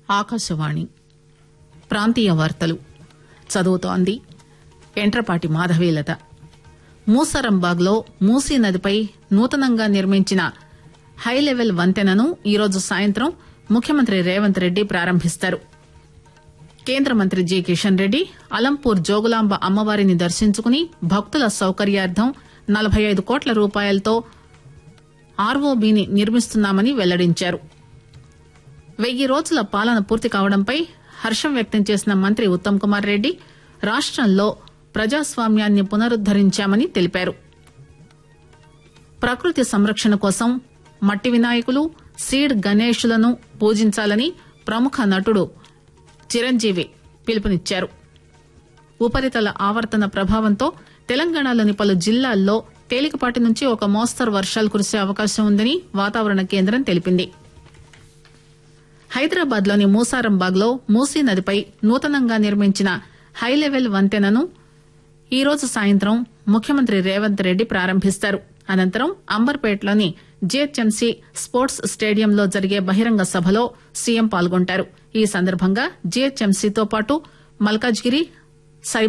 ఆకాశవాణి ప్రాంతీయ వార్తలు చదువుతోంది ఎంట్రపాటి మాధవీలత మూసరంబాగ్లో మూసీ నదిపై నూతనంగా నిర్మించిన హైలెవెల్ వంతెనను ఈరోజు సాయంత్రం ముఖ్యమంత్రి రేవంత్ రెడ్డి ప్రారంభిస్తారు కేంద్ర మంత్రి జి కిషన్ రెడ్డి అలంపూర్ జోగులాంబ అమ్మవారిని దర్శించుకుని భక్తుల సౌకర్యార్థం నలబై ఐదు కోట్ల రూపాయలతో ఆర్ఓబీని నిర్మిస్తున్నామని వెల్లడించారు వెయ్యి రోజుల పాలన పూర్తి కావడంపై హర్షం వ్యక్తం చేసిన మంత్రి ఉత్తమ్ కుమార్ రెడ్డి రాష్టంలో ప్రజాస్వామ్యాన్ని పునరుద్దరించామని తెలిపారు ప్రకృతి సంరక్షణ కోసం మట్టి వినాయకులు సీడ్ గణేషులను పూజించాలని ప్రముఖ నటుడు చిరంజీవి పిలుపునిచ్చారు ఉపరితల ఆవర్తన ప్రభావంతో తెలంగాణలోని పలు జిల్లాల్లో తేలికపాటి నుంచి ఒక మోస్తరు వర్షాలు కురిసే అవకాశం ఉందని వాతావరణ కేంద్రం తెలిపింది హైదరాబాద్ లోని మూసారంబాగ్ లో మూసీ నదిపై నూతనంగా నిర్మించిన హైలెవెల్ వంతెనను ఈరోజు సాయంత్రం ముఖ్యమంత్రి రేవంత్ రెడ్డి ప్రారంభిస్తారు అనంతరం అంబర్పేటలోని జీహెచ్ఎంసీ స్పోర్ట్స్ స్టేడియంలో జరిగే బహిరంగ సభలో సీఎం పాల్గొంటారు ఈ సందర్భంగా జీహెచ్ఎంసీతో పాటు మల్కాజ్గిరి